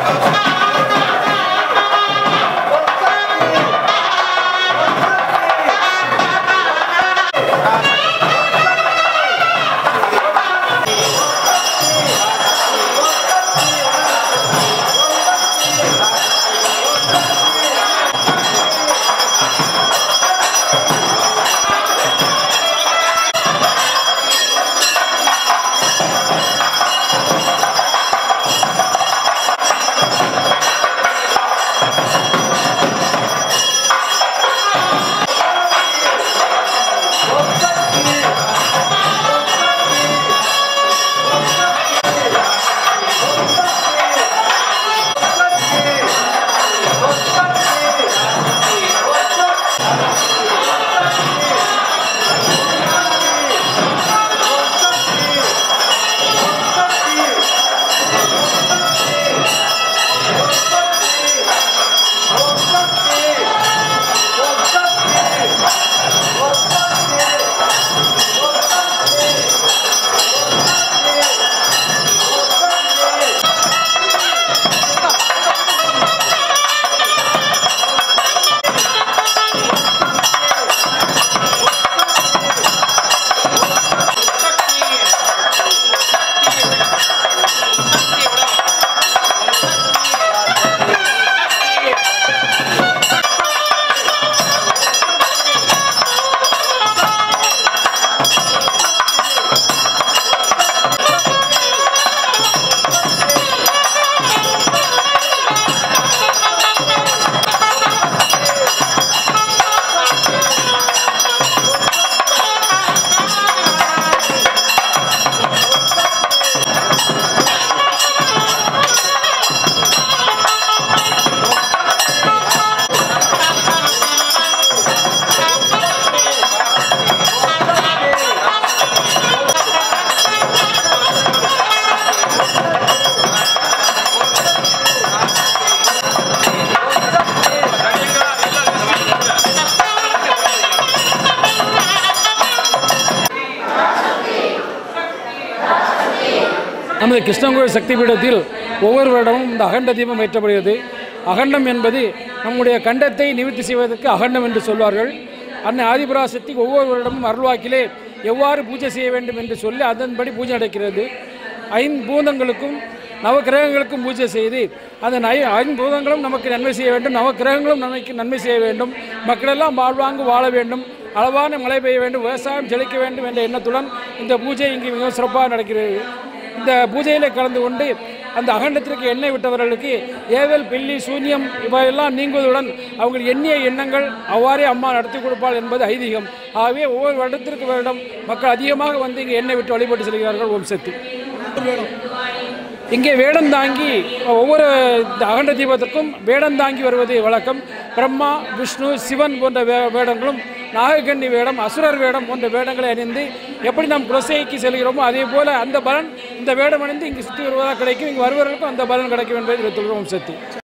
நமது கிருஷ்ணங்கோயில் சக்தி பீடத்தில் ஒவ்வொரு வருடமும் இந்த அகண்ட தீபம் ஏற்றப்படுகிறது அகண்டம் என்பது நம்முடைய கண்டத்தை நிவர்த்தி செய்வதற்கு அகண்டம் என்று சொல்வார்கள் அன்னை ஆதிபராசக்தி ஒவ்வொரு வருடமும் அருள்வாக்கிலே எவ்வாறு பூஜை செய்ய வேண்டும் என்று சொல்லி அதன்படி பூஜை நடக்கிறது ஐம்பூதங்களுக்கும் நவக்கிரகங்களுக்கும் பூஜை செய்து அந்த நை ஐம்பூதங்களும் நமக்கு நன்மை செய்ய வேண்டும் நவக்கிரகங்களும் நமக்கு நன்மை செய்ய வேண்டும் மக்களெல்லாம் வாழ்வாங்கு வாழ வேண்டும் அளவான மழை பெய்ய வேண்டும் விவசாயம் செழிக்க வேண்டும் என்ற எண்ணத்துடன் இந்த பூஜை இங்கு மிகவும் சிறப்பாக நடக்கிறது இந்த பூஜையில் கலந்து கொண்டு அந்த அகண்டத்திற்கு எண்ணெய் விட்டவர்களுக்கு ஏவல் பில்லி சூன்யம் இவையெல்லாம் நீங்குவதுடன் அவங்க எண்ணிய எண்ணங்கள் அவ்வாறே அம்மா நடத்தி கொடுப்பாள் என்பது ஐதீகம் ஆகவே ஒவ்வொரு வருடத்திற்கு வருடம் மக்கள் அதிகமாக வந்து இங்கே எண்ணெய் விட்டு வழிபட்டு செல்கிறார்கள் ஓம் சக்தி இங்கே வேடம் தாங்கி ஒவ்வொரு இந்த அகண்ட தீபத்திற்கும் வேடம் தாங்கி வருவது வழக்கம் பிரம்மா விஷ்ணு சிவன் போன்ற வே வேடங்களும் நாகக்கண்ணி வேடம் அசுரர் வேடம் போன்ற வேடங்களை அணிந்து எப்படி நாம் குலசைக்கு செல்கிறோமோ அதே போல அந்த பலன் இந்த வேடம் அணிந்து இங்கு சுற்றி வருவதாக கிடைக்கும் இங்கு வருவர்களுக்கும் அந்த பலன் கிடைக்கும் என்பதை தெரிவித்துள்ளோம் சக்தி